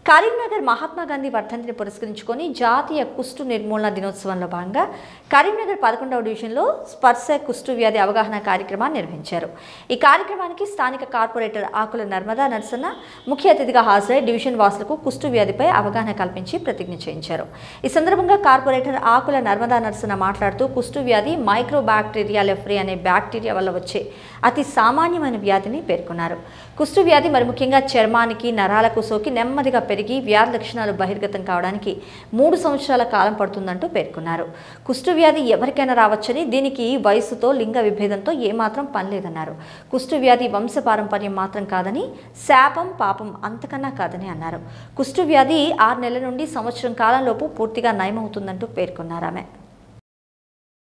కరీంనగర్ మహాత్మా గాంధీ వర్ధంతిని పురస్కరించుకొని జాతీయ కుష్టు నిర్మూలన దినోత్సవంలో భాగంగా కరీంనగర్ పదకొండవ డివిజన్లో స్పర్శ కుష్టు వ్యాధి అవగాహన కార్యక్రమాన్ని నిర్వహించారు ఈ కార్యక్రమానికి స్థానిక కార్పొరేటర్ ఆకుల నర్మదా నరసన్న ముఖ్య అతిథిగా హాజరై డివిజన్ వాసులకు కుష్టు వ్యాధిపై అవగాహన కల్పించి ప్రతిజ్ఞ చేయించారు ఈ సందర్భంగా కార్పొరేటర్ ఆకుల నర్మదా నరసన్న మాట్లాడుతూ కుష్టు వ్యాధి మైక్రో బ్యాక్టీరియా లెఫ్రీ అనే బ్యాక్టీరియా వల్ల వచ్చే అతి సామాన్యమైన వ్యాధిని పేర్కొన్నారు కుష్టు వ్యాధి మరి ముఖ్యంగా చర్మానికి నరాలకు సోకి నెమ్మదిగా పెరిగి వ్యాధి లక్షణాలు బహిర్గతం కావడానికి మూడు సంవత్సరాల కాలం పడుతుందంటూ పేర్కొన్నారు కుష్టు వ్యాధి ఎవరికైనా రావచ్చని దీనికి వయసుతో లింగ విభేదంతో ఏమాత్రం పనిలేదన్నారు కుష్టు వ్యాధి వంశపారంపర్యం మాత్రం కాదని శాపం పాపం అంతకన్నా కాదని అన్నారు కుష్టు వ్యాధి ఆరు నెలల నుండి సంవత్సరం కాలంలోపు పూర్తిగా నయమవుతుందంటూ పేర్కొన్నారు ఆమె